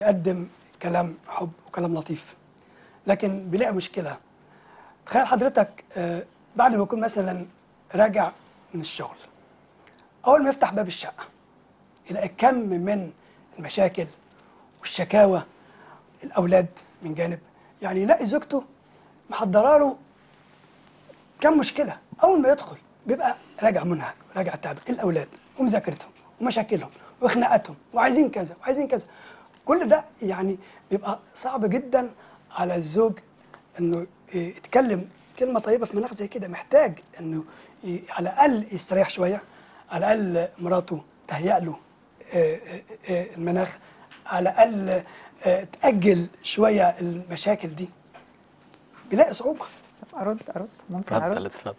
يقدم كلام حب وكلام لطيف لكن بيلاقي مشكلة تخيل حضرتك آه، بعد ما يكون مثلا راجع من الشغل أول ما يفتح باب الشقة يلاقي كم من المشاكل والشكاوى الأولاد من جانب يعني يلاقي زوجته محضره له كم مشكلة أول ما يدخل بيبقى راجع منهك راجع تعب الأولاد ومذاكرتهم ومشاكلهم وخناقاتهم وعايزين كذا وعايزين كذا كل ده يعني بيبقى صعب جدا على الزوج انه يتكلم كلمة طيبة في مناخ زي كده محتاج انه ي- على الأقل يستريح شوية على الأقل مراته تهيأ له آه، آه، آه، المناخ على الأقل آه، تأجل شوية المشاكل دي بيلاقي صعوبة طب ارد ارد ممكن اتفضل ارد اتفضل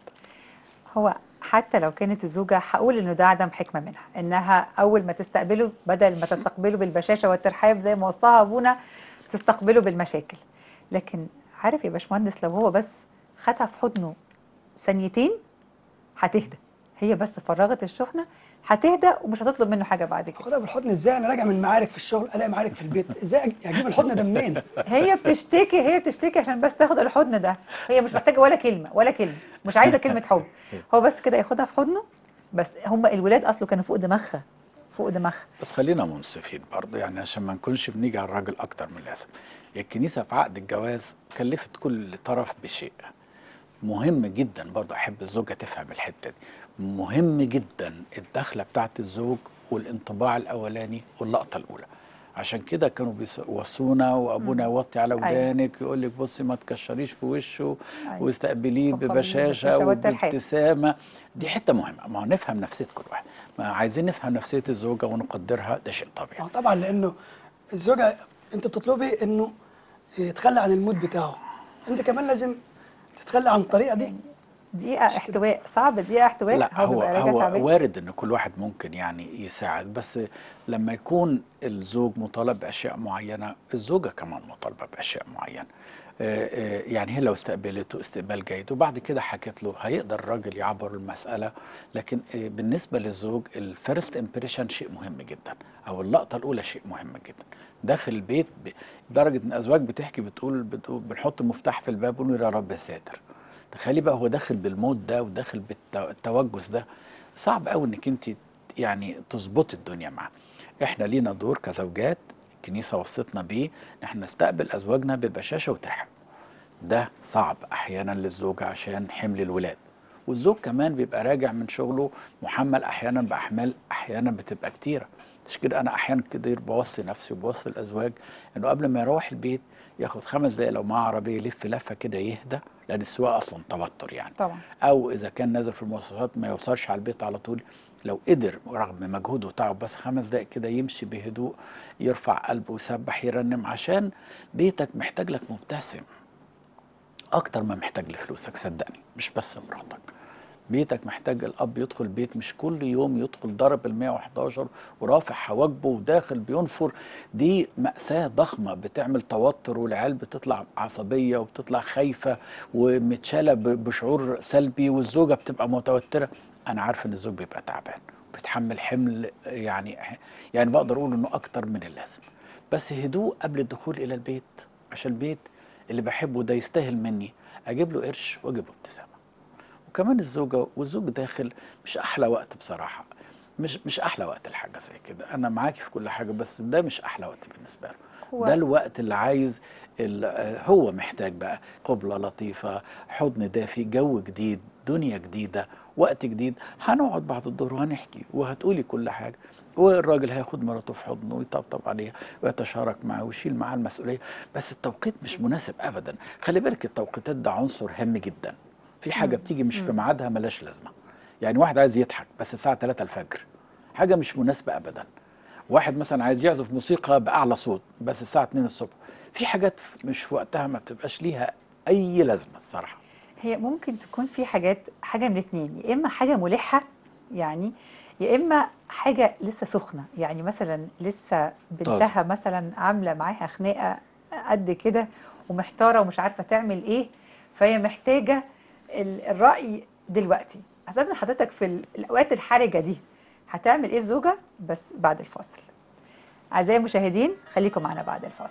هو حتى لو كانت الزوجة هقول إنه ده عدم حكمة منها إنها أول ما تستقبله بدل ما تستقبله بالبشاشة والترحاب زي ما وصاها أبونا تستقبله بالمشاكل لكن عارف يا باشمهندس لو هو بس خدها في حضنه ثانيتين هتهدى هي بس فرغت الشحنة هتهدى ومش هتطلب منه حاجة بعد كده اخدها بالحضن ازاي انا راجع من معارك في الشغل الاقي معارك في البيت ازاي أج- اجيب الحضن ده منين هي بتشتكي هي بتشتكي عشان بس تاخد الحضن ده هي مش محتاجة ولا كلمة ولا كلمة مش عايزة كلمة حب هو بس كده ياخدها في حضنه بس هم الولاد أصله كانوا فوق دماغها فوق دماغها بس خلينا منصفين برضه يعني عشان ما نكونش بنيجي على الراجل اكتر من اللازم الكنيسه في عقد الجواز كلفت كل طرف بشيء مهم جدا برضه احب الزوجه تفهم الحته دي مهم جدا الدخله بتاعت الزوج والانطباع الاولاني واللقطه الاولى عشان كده كانوا بيوصونا وابونا يوطي على أيوة. ودانك يقول لك بصي ما تكشريش في وشه أيوة. واستقبليه تفضلي ببشاشه بالبشاشة والترحاب. وبابتسامه دي حته مهمه ما هو نفهم نفسيه كل واحد ما عايزين نفهم نفسيه الزوجه ونقدرها ده شيء طبيعي ما هو طبعا لانه الزوجه انت بتطلبي انه يتخلى عن المود بتاعه انت كمان لازم تتخلى عن الطريقه دي دقيقة احتواء صعب دقيقة احتواء لا هو بيبقى راجع هو تعبان وارد ان كل واحد ممكن يعني يساعد بس لما يكون الزوج مطالب باشياء معينه الزوجه كمان مطالبه باشياء معينه آه، آه، يعني هي لو استقبلته استقبال جيد وبعد كده حكت له هيقدر الراجل يعبر المساله لكن آه، بالنسبه للزوج الفيرست امبريشن شيء مهم جدا او اللقطه الاولى شيء مهم جدا داخل البيت ب- لدرجه ان ازواج بتحكي بتقول, بتقول بنحط المفتاح في الباب ونقول يا رب ساتر تخيلي بقى هو داخل بالمود ده وداخل بالتوجس ده صعب قوي انك انت يعني تظبطي الدنيا معاه احنا لينا دور كزوجات الكنيسه وصتنا بيه ان احنا نستقبل ازواجنا ببشاشه وترحاب ده صعب احيانا للزوجه عشان حمل الولاد والزوج كمان بيبقى راجع من شغله محمل احيانا باحمال احيانا بتبقى كتيره مش كده انا احيانا كتير بوصي نفسي وبوصي الازواج انه قبل ما يروح البيت ياخد خمس دقايق لو معاه عربيه يلف لفه كده يهدى لان السواقه اصلا توتر يعني طبعا او اذا كان نازل في المواصلات ما يوصلش على البيت على طول لو قدر رغم مجهوده وتعب بس خمس دقايق كده يمشي بهدوء يرفع قلبه ويسبح يرنم عشان بيتك محتاج لك مبتسم اكتر ما محتاج لفلوسك صدقني مش بس مراتك بيتك محتاج الاب يدخل بيت مش كل يوم يدخل ضرب ال 111 ورافع حواجبه وداخل بينفر دي مأساة ضخمة بتعمل توتر والعيال بتطلع عصبية وبتطلع خايفة ومتشالة ب- بشعور سلبي والزوجة بتبقى متوترة أنا عارف إن الزوج بيبقى تعبان بيتحمل حمل يعني يعني بقدر أقول إنه أكتر من اللازم بس هدوء قبل الدخول إلى البيت عشان البيت اللي بحبه ده يستاهل مني أجيب له قرش وأجيب له ابتسامة وكمان الزوجه والزوج داخل مش احلى وقت بصراحه مش مش احلى وقت الحاجه زي كده انا معاكي في كل حاجه بس ده مش احلى وقت بالنسبه له هو- ده الوقت اللي عايز ال- آه، هو محتاج بقى قبله لطيفه حضن دافي جو جديد دنيا جديده وقت جديد هنقعد بعد الظهر وهنحكي وهتقولي كل حاجه والراجل هياخد مراته في حضنه ويطبطب عليها ويتشارك معاه ويشيل معاه المسؤوليه بس التوقيت مش مناسب ابدا خلي بالك التوقيتات ده عنصر هام جدا في حاجه بتيجي مش في ميعادها ملاش لازمه يعني واحد عايز يضحك بس الساعه 3 الفجر حاجه مش مناسبه ابدا واحد مثلا عايز يعزف موسيقى باعلى صوت بس الساعه 2 الصبح في حاجات مش في وقتها ما بتبقاش ليها اي لازمه الصراحه هي ممكن تكون في حاجات حاجة من اتنين يا إما حاجة ملحة يعني يا إما حاجة لسه سخنة يعني مثلا لسه بنتها مثلا عاملة معاها خناقة قد كده ومحتارة ومش عارفة تعمل إيه فهي محتاجة ال- الرأي دلوقتي أساسا حضرتك في ال- الأوقات الحرجة دي هتعمل إيه الزوجة بس بعد الفاصل اعزائي المشاهدين خليكم معنا بعد الفاصل